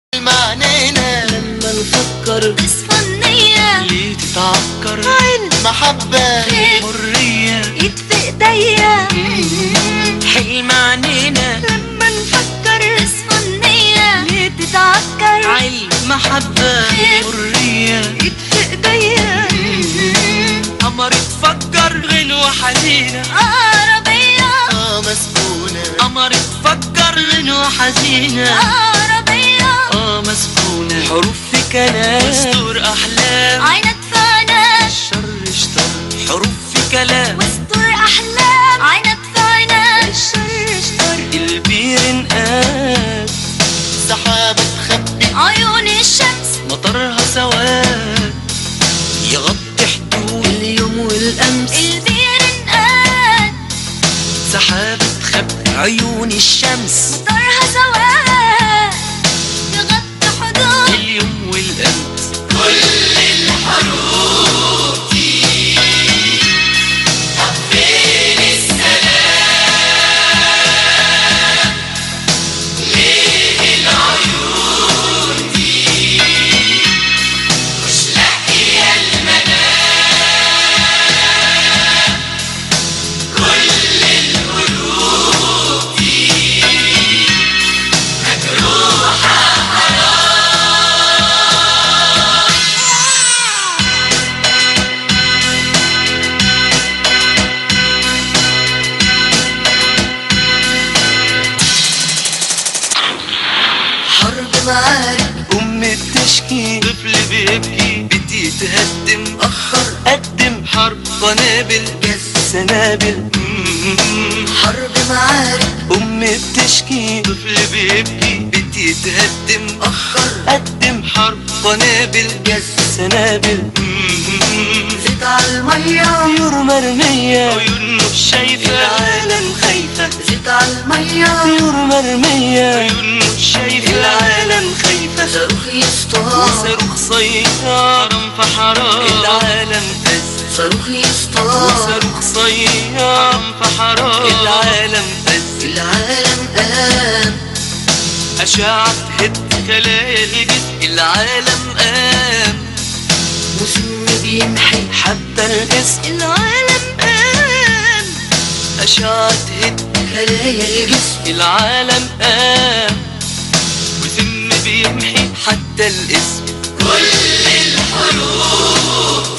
معنينا لما نفكر تصفى النية ليه تتعكر عين محبة خير حرية يدفي ايديا حلم عنينا لما نفكر تصفى النية ليه تتعكر علم محبة خير. حرية يدفي ايديا قمر تفكر غنوة حزينة عربية اه مسكونة قمر تفكر غنوة حزينة عربية اه مسكونة حروف في كلام مستور أحلام عينك فانا الشر اشتر حروف في كلام واستر احلام عينك فانا الشر اشتر البير انقاد سحابة تخبي عيون الشمس مطرها سواد يغطي حدود اليوم والأمس البير انقاد سحابة تخبي عيون الشمس مطرها سواد يغطي حدود اليوم والأمس حرب معارك أم بتشكي طفل بيبكي بدي تهدم أخر قدم حرب قنابل جز سنابل حرب معارك أم بتشكي طفل بيبكي بدي تهدم أخر قدم حرب قنابل جز سنابل زيت على المية طيور مرمية عيون مش شايفة العالم خايفة زيت على المية طيور مرمية عيون مش شايفة العالم خايفة صاروخ يصطاد وصاروخ صياد حرام في حرام العالم فز صاروخ يصطاد وصاروخ صياد حرام في حرام العالم فز العالم قام أشعة هد خلايا الجسم العالم قام وسن بيمحي حتى الاسم العالم قام أشعة هد خلايا الجسم العالم قام وسم بيمحي حتى الاسم كل الحروب